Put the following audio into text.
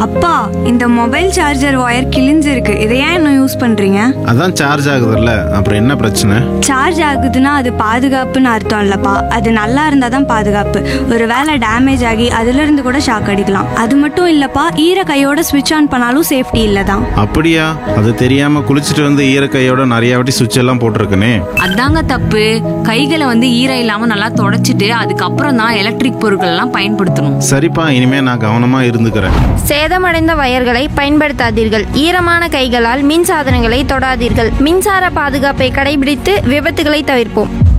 அப்பா இந்த mobile charger wire கிழிஞ்சிருக்கு இதை ஏன் இன்னும் யூஸ் பண்றீங்க அதான் சார்ஜ் ஆகுதுல்ல அப்புறம் என்ன பிரச்சனை சார்ஜ் ஆகுதுன்னா அது பாதுகாப்புன்னு அர்த்தம் இல்லப்பா அது நல்லா இருந்தா தான் பாதுகாப்பு ஒருவேளை டேமேஜ் ஆகி அதுல இருந்து கூட ஷாக் அடிக்கலாம் அது மட்டும் இல்லப்பா ஈர கையோட ஸ்விட்ச் ஆன் பண்ணாலும் சேஃப்டி இல்லை தான் அப்படியா அது தெரியாம குளிச்சுட்டு வந்து ஈரக்கையோட நிறைய வாட்டி சுவிட்ச் எல்லாம் போட்டிருக்கனே அதாங்க தப்பு கைகளை வந்து ஈரம் இல்லாம நல்லா தொடச்சிட்டு அதுக்கப்புறம் தான் எலக்ட்ரிக் பொருட்கள் எல்லாம் பயன்படுத்தணும் சரிப்பா இனிமே நான் கவனமா இருந்துக்கிறேன் சேதமடைந்த வயர்களை பயன்படுத்தாதீர்கள் ஈரமான கைகளால் மின் சாதனங்களை தொடாதீர்கள் மின்சார பாதுகாப்பை கடைபிடித்து விபத்துகளை தவிர்ப்போம்